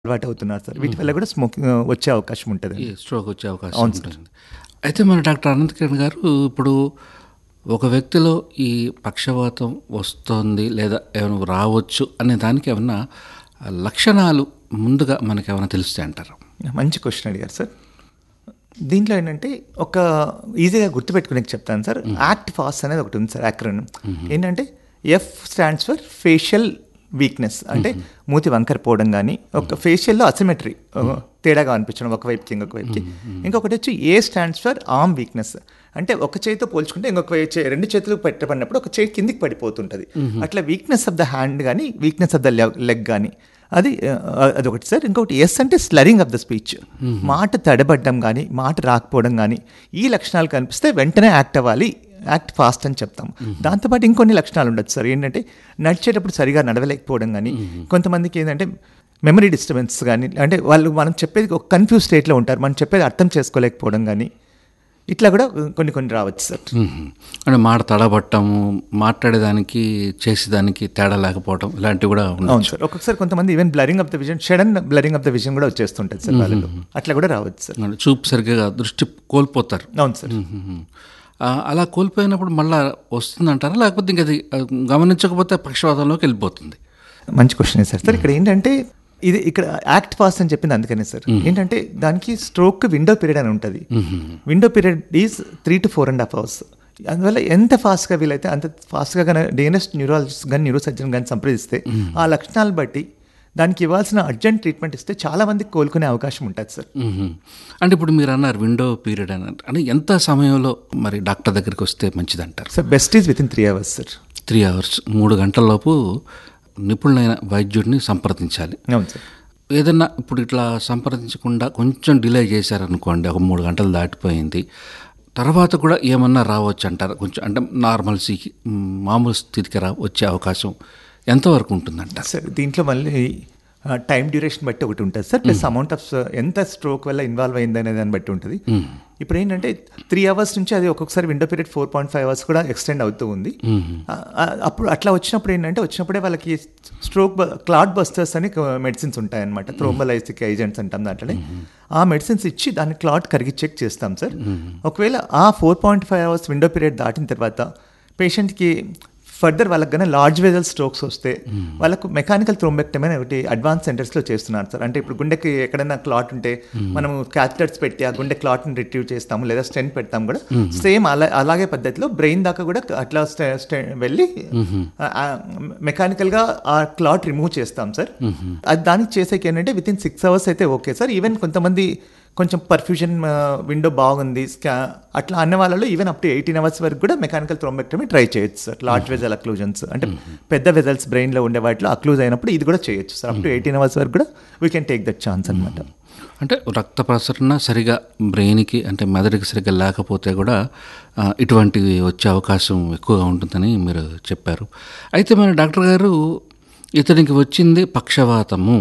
అలవాటు అవుతున్నారు సార్ వీటి వల్ల కూడా స్మోకింగ్ వచ్చే అవకాశం ఉంటుంది ఈ స్ట్రోక్ వచ్చే అవకాశం ఉంటుంది అయితే మన డాక్టర్ అనంత్ కిరణ్ గారు ఇప్పుడు ఒక వ్యక్తిలో ఈ పక్షవాతం వస్తుంది లేదా ఏమైనా రావచ్చు అనే దానికి ఏమన్నా లక్షణాలు ముందుగా మనకి ఏమైనా తెలుస్తాయి అంటారు మంచి క్వశ్చన్ అడిగారు సార్ దీంట్లో ఏంటంటే ఒక ఈజీగా గుర్తుపెట్టుకునే చెప్తాను సార్ యాక్ట్ ఫాస్ట్ అనేది ఒకటి ఉంది సార్ యాక్రోనిమ్ ఏంటంటే F stands for facial weakness అంటే మూతి వంకర పోవడం కానీ ఒక ఫేషియల్లో అసిమెట్రీ తేడాగా అనిపించడం ఒక వైపుకి ఇంకొక వైపుకి ఇంకొకటి వచ్చి A stands for arm weakness అంటే ఒక చేతితో పోల్చుకుంటే ఇంకొక వై- చే- రెండు చేతులు పెట్టబడినప్పుడు ఒక చేయి కిందికి పడిపోతుంటుంది అట్లా వీక్నెస్ ఆఫ్ ద హ్యాండ్ కానీ వీక్నెస్ ఆఫ్ ద లెగ్ కానీ అది ఆ, అదొకటి సార్ ఇంకొకటి ఎస్ అంటే స్లరింగ్ ఆఫ్ ద స్పీచ్ మాట తడబడ్డం కానీ మాట రాకపోవడం కానీ ఈ లక్షణాలు కనిపిస్తే వెంటనే యాక్ట్ అవ్వాలి యాక్ట్ ఫాస్ట్ అని చెప్తాం దాంతోపాటు ఇంకొన్ని లక్షణాలు ఉండొచ్చు సార్ ఏంటంటే నడిచేటప్పుడు సరిగా నడవలేకపోవడం కానీ కొంతమందికి ఏంటంటే మెమరీ డిస్టర్బెన్స్ కానీ అంటే వాళ్ళు మనం చెప్పేది ఒక కన్ఫ్యూజ్ స్టేట్లో ఉంటారు మనం చెప్పేది అర్థం చేసుకోలేకపోవడం కానీ ఇట్లా కూడా కొన్ని కొన్ని రావచ్చు సార్ మ్మ్. అంటే మాట తడబట్టము మాట్లాడేదానికి చేసేదానికి తేడా లేకపోవడం ఇలాంటివి కూడా ఉన్నాయి అవును సార్ ఒక్కొక్కసారి కొంతమంది even blurring of the vision sudden blurring of the vision కూడా వచ్చేస్తుంటుంది సార్ వాళ్ళలో అట్లా కూడా రావచ్చు సార్ అంటే చూపు సరిగ్గా దృష్టి కోల్పోతారు అవును సార్ మ్మ్. ఆ, అలా కోల్పోయినప్పుడు మళ్ళా వస్తుందంటారా లేకపోతే ఇంక అది ఆ, గమనించకపోతే పక్షవాతంలోకి వెళ్ళిపోతుంది మంచి క్వశ్చన్ సార్ సార్ ఇక్కడ ఏంటంటే ఇది ఇక్కడ యాక్ట్ ఫాస్ట్ అని చెప్పింది అందుకనే సార్ ఏంటంటే దానికి స్ట్రోక్ విండో పీరియడ్ అని ఉంటుంది window period is three to four and half hours అందువల్ల ఎంత ఫాస్ట్గా వీలైతే అంత ఫాస్ట్గా కానీ డిఎన్ఎస్ న్యూరాలజిస్ట్ కానీ న్యూరో సర్జన్ కానీ సంప్రదిస్తే ఆ లక్షణాలు బట్టి దానికి ఇవ్వాల్సిన అర్జెంట్ ట్రీట్మెంట్ ఇస్తే చాలా మందికి కోలుకునే అవకాశం ఉంటుంది సార్ మ్మ్. అంటే ఇప్పుడు మీరు అన్నారు విండో పీరియడ్ అని అంటే ఎంత సమయంలో మరి డాక్టర్ దగ్గరికి వస్తే మంచిది అంటారు sir best is within three hours sir three hours మూడు గంటలలోపు నిపుణులైన వైద్యుడిని సంప్రదించాలి అవును సార్ ఏదన్నా ఇప్పుడు ఇట్లా సంప్రదించకుండా కొంచెం డిలే చేశారనుకోండి ఒక మూడు గంటలు దాటిపోయింది తర్వాత కూడా ఏమన్నా రావచ్చు అంటారు కొంచెం అంటే నార్మల్సీ మామూలు స్థితికి రా వచ్చే అవకాశం ఎంతవరకు ఉంటుందంటారు సార్ దీంట్లో మళ్ళీ టైం డ్యూరేషన్ బట్టి ఒకటి ఉంటుంది సార్ ప్లస్ అమౌంట్ ఆఫ్ ఎంత స్ట్రోక్ వల్ల ఇన్వాల్వ్ అయింది అనే దాన్ని బట్టి ఉంటుంది ఇప్పుడు ఏంటంటే త్రీ అవర్స్ నుంచి అది ఒక్కొక్కసారి window period four point five hours కూడా ఎక్స్టెండ్ అవుతూ ఉంది ఆ, ఆ, అప్పుడు అట్లా వచ్చినప్పుడు ఏంటంటే వచ్చినప్పుడే వాళ్ళకి స్ట్రోక్ క్లాట్ బస్టర్స్ అని మెడిసిన్స్ ఉంటాయన్నమాట థ్రోంబలైసిక్ ఏజెంట్స్ అంటాం దాంట్లోనే ఆ మెడిసిన్స్ ఇచ్చి దాన్ని క్లాట్ కరిగి చెక్ చేస్తాం సార్ ఒకవేళ ఆ four point five hours window period దాటిన తర్వాత పేషెంట్కి ఫర్దర్ వాళ్ళకి కానీ లార్జ్ వెజల్ స్ట్రోక్స్ వస్తే వాళ్ళకు మెకానికల్ థ్రోంబెక్టమీ అని ఒకటి అడ్వాన్స్ సెంటర్స్లో చేస్తున్నారు సార్ అంటే ఇప్పుడు గుండెకి ఎక్కడైనా క్లాట్ ఉంటే మనము క్యాథలర్స్ పెట్టి ఆ గుండె క్లాట్ని రిట్రీవ్ చేస్తాము లేదా స్టెంట్ పెడతాం కూడా సేమ్ అలా అలాగే పద్ధతిలో బ్రెయిన్ దాకా కూడా అట్లా స్టె- స్టె- వెళ్ళి మెకానికల్గా ఆ క్లాట్ రిమూవ్ చేస్తాం సార్ అది దానికి చేసేకి ఏంటంటే విత్ ఇన్ సిక్స్ అవర్స్ అయితే ఓకే సార్ ఈవెన్ కొంతమంది కొంచెం పర్ఫ్యూజన్ విండో బాగుంది స్కా అట్లా అన్న వాళ్ళలో even up to eighteen hours వరకు కూడా మెకానికల్ థ్రోంబెక్టమీ ట్రై చేయొచ్చు సార్ లార్జ్ వెజల్ అక్లూజన్స్ అంటే పెద్ద వెజల్స్ బ్రెయిన్లో ఉండే వాటిలో అక్లూజ్ అయినప్పుడు ఇది కూడా చేయొచ్చు sir up to eighteen hours వరకు కూడా we can take that chance అనమాట అంటే రక్త ప్రసరణ సరిగా బ్రెయిన్కి అంటే మెదడుకి సరిగ్గా లేకపోతే కూడా ఆ, ఇటువంటివి వచ్చే అవకాశం ఎక్కువగా ఉంటుందని మీరు చెప్పారు అయితే మన డాక్టర్ గారు ఇతనికి వచ్చింది పక్షవాతము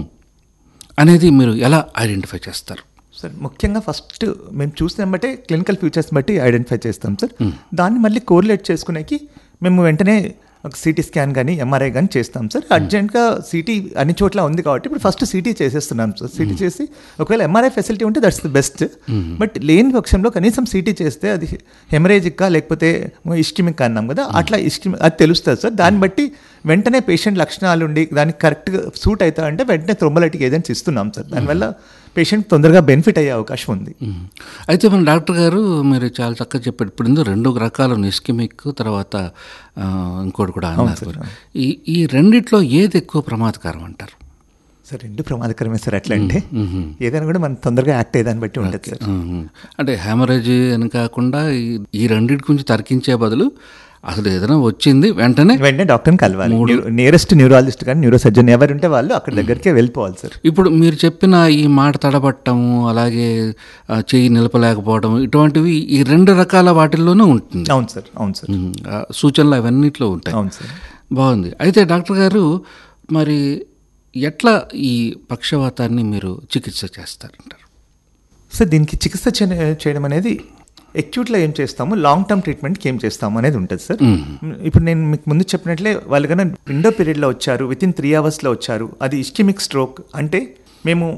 అనేది మీరు ఎలా ఐడెంటిఫై చేస్తారు సార్ ముఖ్యంగా ఫస్ట్ మేము చూసిన బట్టే క్లినికల్ ఫీచర్స్ బట్టి ఐడెంటిఫై చేస్తాం సార్ దాన్ని మళ్ళీ కోరిలేట్ చేసుకునేకి మేము వెంటనే ఒక సిటీ స్కాన్ కానీ ఎంఆర్ఐ కానీ చేస్తాం సార్ అర్జెంట్గా సిటీ అన్ని చోట్ల ఉంది కాబట్టి ఇప్పుడు ఫస్ట్ సిటీ చేసేస్తున్నాం సార్ సిటీ చేసి ఒకవేళ ఎంఆర్ఐ ఫెసిలిటీ ఉంటే దట్స్ ద బెస్ట్ బట్ లేని పక్షంలో కనీసం సిటీ చేస్తే అది హెమరేజిక్కా లేకపోతే ఇస్కిమిక్ అన్నాం కదా అట్లా ఇస్కిమి అది తెలుస్తుంది సార్ దాన్ని బట్టి వెంటనే పేషెంట్ లక్షణాలు ఉండి దానికి కరెక్ట్గా సూట్ అవుతా అంటే వెంటనే థ్రోంబలైటిక్ ఏజెంట్స్ ఇస్తున్నాం సార్ దానివల్ల పేషెంట్ తొందరగా బెనిఫిట్ అయ్యే అవకాశం ఉంది మ్మ్. అయితే మన డాక్టర్ గారు మీరు చాలా చక్కగా చెప్పారు ఇప్పుడు ఇందులో రెండు రకాల ఇస్కిమిక్ తర్వాత ఆ, ఇంకోటి కూడా అన్నారు ఈ ఈ రెండిట్లో ఏది ఎక్కువ ప్రమాదకరం అంటారు సార్ రెండు ప్రమాదకరమే సార్ ఎట్లా అంటే ఏదైనా కూడా మనం తొందరగా యాక్ట్ అయ్యేదాన్ని బట్టి ఉంటుంది సార్ మ్మ్. అంటే హెమరేజ్ అని కాకుండా ఈ- ఈ రెండింటి గురించి తర్కించే బదులు అసలు ఏదైనా వచ్చింది వెంటనే వెంటనే డాక్టర్ని కలవాలి నియరెస్ట్ న్యూరాలజిస్ట్ కానీ న్యూరో సర్జన్ ఎవరు ఉంటే వాళ్ళు అక్కడ దగ్గరికే వెళ్ళిపోవాలి సార్ ఇప్పుడు మీరు చెప్పిన ఈ మాట తడబట్టము అలాగే ఆ, చెయ్యి నిలపలేకపోవడం ఇటువంటివి ఈ రెండు రకాల వాటిల్లోనూ ఉంటుంది అవును సార్ అవును సార్ మ్మ్. ఆ, సూచనలు అవన్నిట్లో ఉంటాయి అవును సార్ బాగుంది అయితే డాక్టర్ గారు మరి ఎట్లా ఈ పక్షవాతాన్ని మీరు చికిత్స చేస్తారంటారు సార్ దీనికి చికిత్స చే- చేయడం అనేది ఎక్యూట్లో ఏం చేస్తాము లాంగ్ టర్మ్ ట్రీట్మెంట్కి ఏం చేస్తాము అనేది ఉంటుంది సార్ ఇప్పుడు నేను మీకు ముందు చెప్పినట్లే వాళ్ళు కన్నా విండో పీరియడ్లో వచ్చారు విత్ ఇన్ త్రీ అవర్స్లో వచ్చారు అది ఇస్కిమిక్ స్ట్రోక్ అంటే మేము